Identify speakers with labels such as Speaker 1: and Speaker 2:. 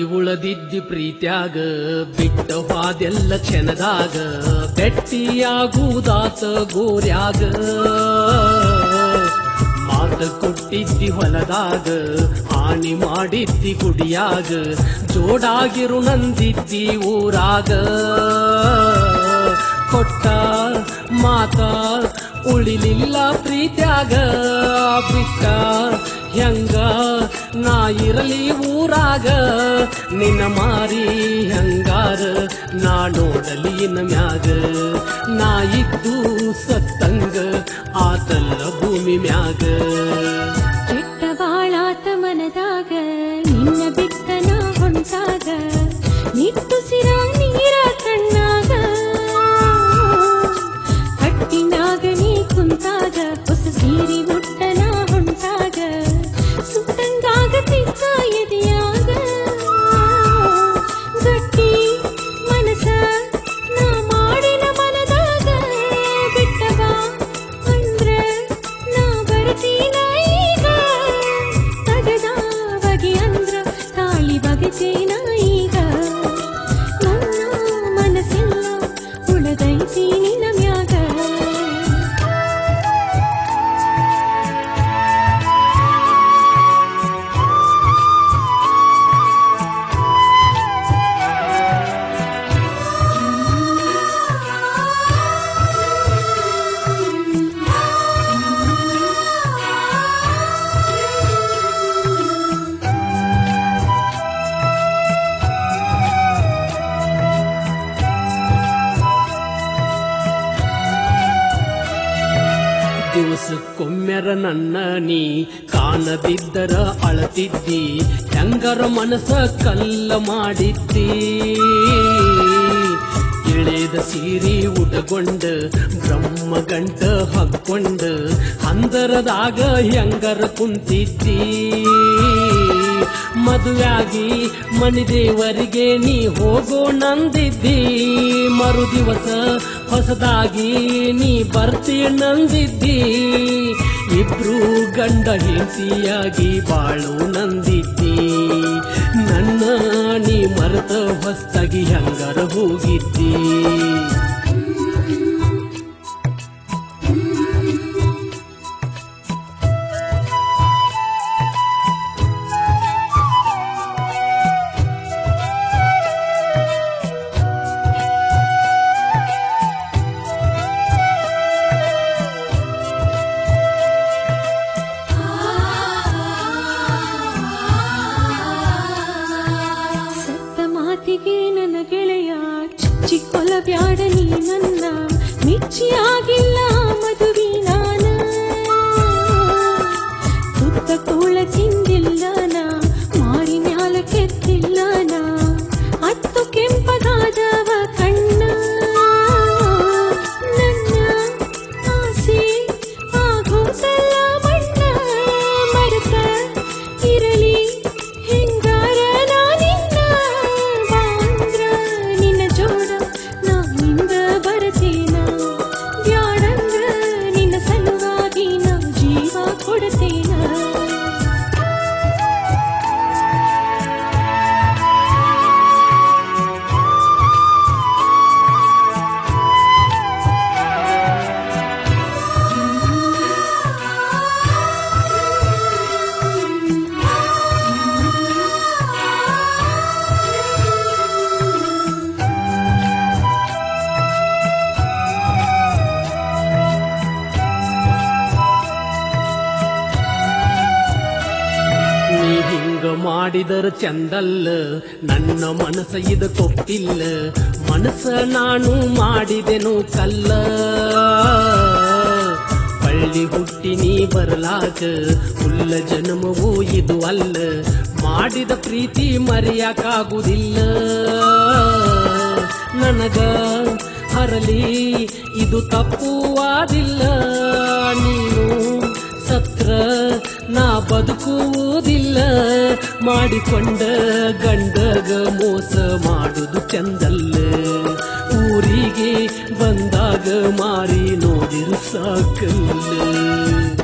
Speaker 1: ಉಳದಿದ್ದಿ ಪ್ರೀತ್ಯಾಗ ಬಿಟ್ಟ ಹಾದೆಲ್ಲ ಕ್ಷಣದಾಗ ಬೆಟ್ಟಿಯಾಗುವುದಾತ ಗೋರ್ಯಾಗ ಮಾತ ಕೊಟ್ಟಿದ್ದಿ ಹೊಲದಾಗ ಹಾನಿ ಮಾಡಿದ್ದಿ ಗುಡಿಯಾಗ ಜೋಡಾಗಿರು ನಂದಿದ್ದಿ ಊರಾಗ ಕೊಟ್ಟ ಮಾತ ಉಳಿಲಿಲ್ಲ ಪ್ರೀತ್ಯಾಗ ಬಿಟ್ಟ ಹೆಂಗ ನಾ ಇರಲಿ ಊರಾಗ ನಿನ್ನ ಮಾರಿ ಹೆಂಗಾರ ನಾ ನೋಡಲಿ ಮ್ಯಾಗ ನಾ ಇದ್ದು ಸತ್ತಂಗ ಆತಲ್ಲ ಭೂಮಿ ಮ್ಯಾಗ
Speaker 2: ಕೆಟ್ಟ ಬಾಳಾತ ಮನದಾಗ ನಿನ್ನ ಬಿಟ್ಟನ ಹೊಂಟಾಗ ನಿಟ್ಟುಸಿರ ನೀರ ಕಣ್ಣಾಗ ಕಟ್ಟಿನಾಗ ನೀ ಕುಂತಾಗ ಹೊಸ ಸೀರಿ ಮುಟ್ಟನ ಹೊಂಟಾಗ ಸುತ್ತಂಗಾಗತಿದ್ದ ಎದೆಯಾಗ ಗಟ್ಟಿ ಮನಸ ನಾ ಮಾಡಿನ ಮನದಾಗ ಬಿಟ್ಟವ ಅಂದ್ರ ನಾ ಬರ್ತೀನ ಈಗ ತಗದ ಬಗೆ ಅಂದ್ರ ತಾಳಿ ಬಗೆತೇನ ಈಗ ನನ್ನ ಮನಸ್ಸೆಲ್ಲ ಉಳದೈತಿ ನಿನ್ನ ಮ್ಯಾಗ
Speaker 1: ದಿವಸಕ್ಕೊಮ್ಮೆರ ನನ್ನ ನೀ ಕಾಣದಿದ್ದರ ಅಳತಿದ್ದಿ ಹೆಂಗರ ಮನಸ ಕಲ್ಲ ಮಾಡಿದ್ದಿ ಇಳಿದ ಸೀರಿ ಉಟಗೊಂಡ ಬ್ರಹ್ಮ ಗಂಟ ಹಕ್ಕೊಂಡ ಹಂದರದಾಗ ಹೆಂಗರ ಕುಂತಿದ್ದಿ ಮದುವೆಯಾಗಿ ಮಣಿದೇವರಿಗೆ ನೀ ಹೋಗೋ ನಂದಿದ್ದಿ ಮರು ದಿವಸ ಹೊಸದಾಗಿ ನೀ ಬರ್ತಿ ನಂದಿದ್ದಿ ಇಬ್ರು ಗಂಡ ಹೆಂಡತಿಯಾಗಿ ಬಾಳು ನಂದಿದ್ದಿ ನನ್ನ ನೀ ಮರೆತ ಹೊಸ್ತಾಗಿ ಹಂಗರ ಹೋಗಿದ್ದಿ
Speaker 2: ಸತ್ತ ಮಾತಿಗೆ ನನ್ನ ಗೆಳೆಯ ಚುಚ್ಚಿ ಕೊಲಬ್ಯಾಡ ನೀ ನನ್ನ ಮಿಚ್ಚಿಯಾಗಿಲ್ಲ ಮದುವೆ ನಾನ ತುತ್ತ ಕೂಳ ತಿಂದಿಲ್ಲ ನಾ ಮಾರಿ ಮ್ಯಾಲ ಕೆತ್ತಿಲ್ಲ ನಾ ಅತ್ತು ಕೆಂಪಗಾದವ ಕಣ್ಣ ನನ್ನ ಆಸೆ ಆಗೋಸಲ್ಲ ಮಣ್ಣ ಮರೆತ ಇರಲಿ ಹೆಂಗಾರ ನಾನಿನ್ನ ಬಾಂದ್ರ ನಿನ್ನ ಜೋಡ ನಾನಿಂದ ಬರತೇನ ಬ್ಯಾಡಂದ್ರ ನಿನ್ನ ಸಲುವಾಗಿ ನಾ ಜೀವ ಕೊಡತೇನ
Speaker 1: ನೀ ಹಿಂಗ ಮಾಡಿದರ ಚಂದಲ್ಲ ನನ್ನ ಮನಸ್ಸ ಇದ ಕೊಟ್ಟಿಲ್ಲ ಮನಸ್ಸ ನಾನು ಮಾಡಿದೆನು ಕಲ್ಲ ಪಳ್ಳಿ ಹುಟ್ಟಿ ನೀ ಬರಲಾಕ ಹುಲ್ಲ ಜನ್ಮವೂ ಇದು ಅಲ್ಲ ಮಾಡಿದ ಪ್ರೀತಿ ಮರೆಯಕ್ಕಾಗುವುದಿಲ್ಲ ನನಗ ಹರಲಿ ಇದು ತಪ್ಪುವಾದಿಲ್ಲ ನೀನು ಸತ್ರ ನಾ ಬದುಕುವುದಿಲ್ಲ ಮಾಡಿಕೊಂಡ ಗಂಡಗ ಮೋಸ ಮಾಡುದು ಚಂದಲ್ಲ ಊರಿಗೆ ಬಂದಾಗ ಮಾರಿ ನೋಡಿರು ಸಾಕಲ್ಲ